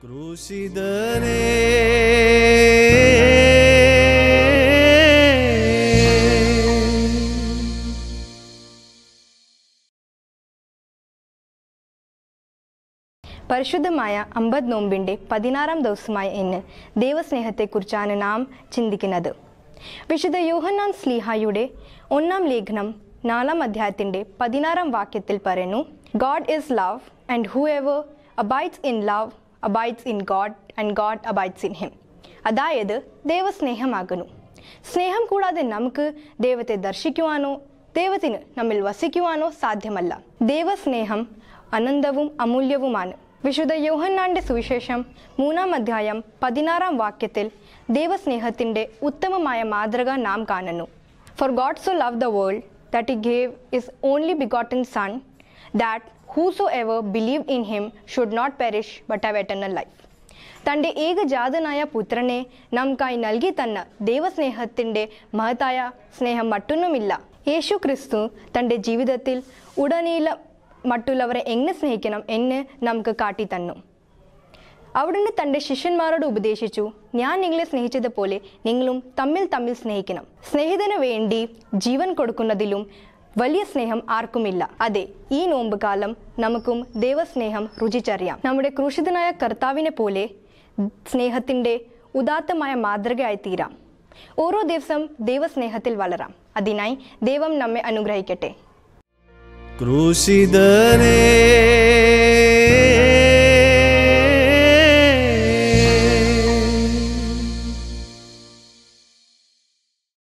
ക്രൂശിതനേ പരിശുദ്ധമായ അമ്പത് നോമ്പിൻ്റെ പതിനാറാം ദിവസമായ ഇന്ന് ദൈവസ്നേഹത്തെക്കുറിച്ചാണ് നാം ചിന്തിക്കുന്നത് വിശുദ്ധ യോഹന്നാൻ സ്ലീഹായുടെ ഒന്നാം ലേഖനം നാലാം അധ്യായത്തിൻ്റെ പതിനാറാം വാക്യത്തിൽ പറയുന്നു God is love and whoever abides in love abides in God and God abides in him അതായത് ദൈവസ്നേഹമാകുന്നു സ്നേഹം കൂടാതെ നമുക്ക് ദൈവത്തെ ദർശിക്കുവാനോ ദൈവത്തിന് നമ്മിൽ വസിക്കുവാനോ സാധ്യമല്ല ദൈവസ്നേഹം അനന്തവും അമൂല്യവുമാണ് വിശുദ്ധ യോഹന്നാന്റെ സുവിശേഷം മൂന്നാം അധ്യായം പതിനാറാം വാക്യത്തിൽ ദൈവസ്നേഹത്തിന്റെ ഉത്തമമായ മാതൃക നാം കാണുന്നു for God so love the world that he gave his only begotten son that whosoever believe in him should not perish but have eternal life തൻ്റെ ഏകജാതനായ പുത്രനെ നമുക്കായി നൽകി തന്ന ദൈവസ്നേഹത്തിൻ്റെ മഹത്തായ സ്നേഹം മറ്റൊന്നുമില്ല യേശു ക്രിസ്തു തൻ്റെ ജീവിതത്തിൽ ഉടനീളം മറ്റുള്ളവരെ എങ്ങനെ സ്നേഹിക്കണം എന്ന് നമുക്ക് കാട്ടിത്തന്നു അവിടുന്ന് തൻ്റെ ശിഷ്യന്മാരോട് ഉപദേശിച്ചു ഞാൻ നിങ്ങളെ സ്നേഹിച്ചതുപോലെ നിങ്ങളും തമ്മിൽ തമ്മിൽ സ്നേഹിക്കണം സ്നേഹിതന് വേണ്ടി ജീവൻ കൊടുക്കുന്നതിലും വലിയ സ്നേഹം ആർക്കുമില്ല അതെ ഈ നോമ്പ് കാലം നമുക്കും ദൈവസ്നേഹം രുചിച്ചറിയാം നമ്മുടെ ക്രൂശിതനായ കർത്താവിനെ പോലെ സ്നേഹത്തിൻ്റെ ഉദാത്തമായ മാതൃകയായി തീരാം ഓരോ ദിവസം ദൈവസ്നേഹത്തിൽ വളരാം അതിനായി ദൈവം നമ്മെ അനുഗ്രഹിക്കട്ടെ ക്രൂശിതനേ